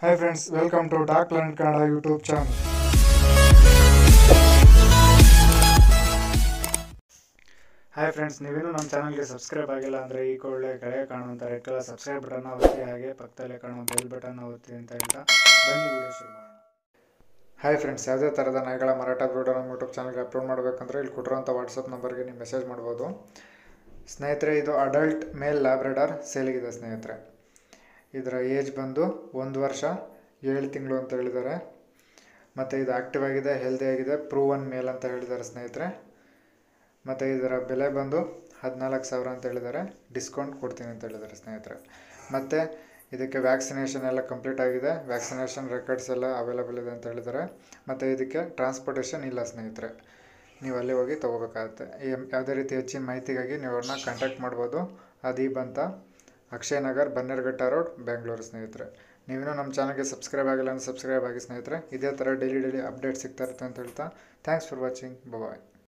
hi friends welcome to Doc learn Kannada YouTube channel hi friends ನೀವೇನು ನಮ್ಮ ಚಾನಲ್ಗೆ subscribe ಆಗಿಲ್ಲ ಅಂದರೆ ಈ ಕೂಡಲೇ ಕೆಳಗೆ ಕಾಣುವಂಥ ರೆಡ್ ಕಲರ್ ಸಬ್ಸ್ಕ್ರೈಬ್ ಬಟನ್ನ ಒತ್ತಿ ಹಾಗೆ ಪಕ್ಕದಲ್ಲೇ ಕಾಣುವ ಬೆಲ್ ಬಟನ್ನ ಒತ್ತಿ ಅಂತ ಹೇಳ್ತಾ ಬನ್ನಿ ವಿಡಿಯೋ ಶುರು ಮಾಡೋಣ ಹಾಯ್ ಫ್ರೆಂಡ್ಸ್ ಯಾವುದೇ ಥರದ ನಾಯಿಗಳ ಮಾರಾಟ ಬ್ರೋಡರ್ ನಮ್ಮ ಯೂಟ್ಯೂಬ್ ಚಾನಲ್ಗೆ ಅಪ್ಲೋಡ್ ಮಾಡಬೇಕಂದ್ರೆ ಇಲ್ಲಿ ಕೊಟ್ಟಿರೋಂಥ ವಾಟ್ಸಪ್ ನಂಬರ್ಗೆ ನೀವು ಮೆಸೇಜ್ ಮಾಡ್ಬೋದು ಸ್ನೇಹಿತರೆ ಇದು ಅಡಲ್ಟ್ ಮೇಲ್ ಲ್ಯಾಬ್ರೆಡರ್ ಸೇಲಿಗಿದೆ ಸ್ನೇಹಿತರೆ ಇದರ ಏಜ್ ಬಂದು ಒಂದು ವರ್ಷ ಏಳು ತಿಂಗಳು ಅಂತ ಹೇಳಿದ್ದಾರೆ ಮತ್ತು ಇದು ಆ್ಯಕ್ಟಿವ್ ಆಗಿದೆ ಹೆಲ್ದಿ ಆಗಿದೆ ಪ್ರೂವನ್ ಮೇಲ್ ಅಂತ ಹೇಳಿದ್ದಾರೆ ಸ್ನೇಹಿತರೆ ಮತ್ತು ಇದರ ಬೆಲೆ ಬಂದು ಹದಿನಾಲ್ಕು ಸಾವಿರ ಅಂತ ಹೇಳಿದ್ದಾರೆ ಡಿಸ್ಕೌಂಟ್ ಕೊಡ್ತೀನಿ ಅಂತ ಹೇಳಿದ್ದಾರೆ ಸ್ನೇಹಿತರೆ ಮತ್ತು ಇದಕ್ಕೆ ವ್ಯಾಕ್ಸಿನೇಷನ್ ಎಲ್ಲ ಕಂಪ್ಲೀಟ್ ಆಗಿದೆ ವ್ಯಾಕ್ಸಿನೇಷನ್ ರೆಕಾರ್ಡ್ಸ್ ಎಲ್ಲ ಅವೈಲಬಲ್ ಇದೆ ಅಂತ ಹೇಳಿದ್ದಾರೆ ಮತ್ತು ಇದಕ್ಕೆ ಟ್ರಾನ್ಸ್ಪೋರ್ಟೇಷನ್ ಇಲ್ಲ ಸ್ನೇಹಿತರೆ ನೀವು ಅಲ್ಲಿ ಹೋಗಿ ತೊಗೋಬೇಕಾಗತ್ತೆ ಈ- ಯಾವುದೇ ರೀತಿ ಹೆಚ್ಚಿನ ಮಾಹಿತಿಗಾಗಿ ನೀವು ಅವ್ರನ್ನ ಕಾಂಟ್ಯಾಕ್ಟ್ ಮಾಡ್ಬೋದು ಅದೀಬ್ ಅಂತ ಅಕ್ಷಯ್ ನಗರ್ ಬನ್ನೇರ್ಘಟ್ಟ ರೋಡ್ ಬೆಂಗಳೂರು ಸ್ನೇಹಿತರೆ ನೀವೇನೋ ನಮ್ಮ ಚಾನಲ್ಗೆ ಸಬ್ಸ್ಕ್ರೈಬ್ ಆಗಿಲ್ಲ ಅಂದರೆ ಸಬ್ಸ್ಕ್ರೈಬ್ ಆಗಿ ಸ್ನೇಹಿತರೆ ಇದೇ ಥರ ಡೈಲಿ ಡೈಲಿ ಅಪ್ಡೇಟ್ ಸಿಗ್ತಾ ಇರುತ್ತೆ ಅಂತ ಹೇಳ್ತಾ ಥ್ಯಾಂಕ್ಸ್ ಫಾರ್ ವಾಚಿಂಗ್ ಬಾಯ್